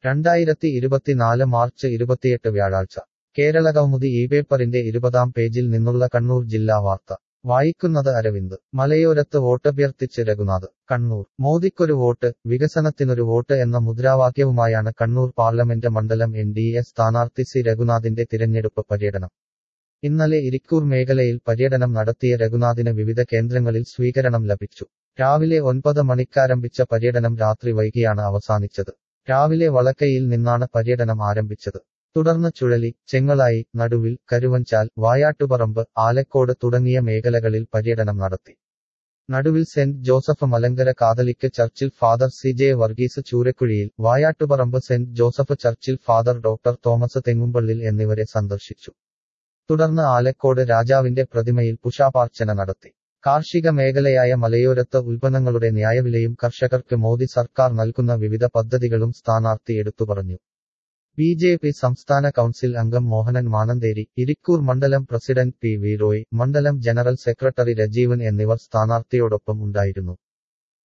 രണ്ടായിരത്തി ഇരുപത്തിനാല് മാർച്ച് ഇരുപത്തിയെട്ട് വ്യാഴാഴ്ച കേരള കൗമുദി ഈ പേപ്പറിന്റെ ഇരുപതാം പേജിൽ നിന്നുള്ള കണ്ണൂർ ജില്ലാ വാർത്ത വായിക്കുന്നത് അരവിന്ദ് മലയോരത്ത് വോട്ടഭ്യർത്ഥിച്ച് രഘുനാഥ് കണ്ണൂർ മോദിക്കൊരു വോട്ട് വികസനത്തിനൊരു വോട്ട് എന്ന മുദ്രാവാക്യവുമായാണ് കണ്ണൂർ പാർലമെന്റ് മണ്ഡലം എൻ ഡി എ സ്ഥാനാർത്ഥി സി രഘുനാഥിന്റെ തിരഞ്ഞെടുപ്പ് പര്യടനം ഇന്നലെ ഇരിക്കൂർ മേഖലയിൽ പര്യടനം നടത്തിയ രഘുനാഥിന് വിവിധ കേന്ദ്രങ്ങളിൽ സ്വീകരണം ലഭിച്ചു രാവിലെ ഒൻപത് മണിക്കാരംഭിച്ച പര്യടനം രാത്രി വൈകിയാണ് അവസാനിച്ചത് രാവിലെ വളക്കയിൽ നിന്നാണ് പര്യടനം ആരംഭിച്ചത് തുടർന്ന് ചുഴലി ചെങ്ങളായി നടുവിൽ കരുവഞ്ചാൽ വായാട്ടുപറമ്പ് ആലക്കോട് തുടങ്ങിയ മേഖലകളിൽ പര്യടനം നടത്തി നടുവിൽ സെന്റ് ജോസഫ് മലങ്കര കാതലിക്ക് ചർച്ചിൽ father C J Varghese Choorakkuzhiyil Vayattuparamba saint Joseph ചർച്ചിൽ ഫാദർ ഡോക്ടർ തോമസ് തെങ്ങുംപള്ളിൽ എന്നിവരെ സന്ദർശിച്ചു തുടർന്ന് ആലക്കോട് രാജാവിന്റെ പ്രതിമയിൽ പുഷാപാർച്ചന നടത്തി കാർഷിക മേഖലയായ മലയോരത്ത് ഉൽപ്പന്നങ്ങളുടെ ന്യായവിലയും കർഷകർക്ക് മോദി സർക്കാർ നൽകുന്ന വിവിധ പദ്ധതികളും സ്ഥാനാർത്ഥി എടുത്തുപറഞ്ഞു ബി ജെ പി സംസ്ഥാന കൗൺസിൽ അംഗം മോഹനൻ മാനന്തേരി ഇരിക്കൂർ മണ്ഡലം പ്രസിഡന്റ് പി വി റോയ് മണ്ഡലം ജനറൽ സെക്രട്ടറി രജീവൻ എന്നിവർ സ്ഥാനാർത്ഥിയോടൊപ്പം ഉണ്ടായിരുന്നു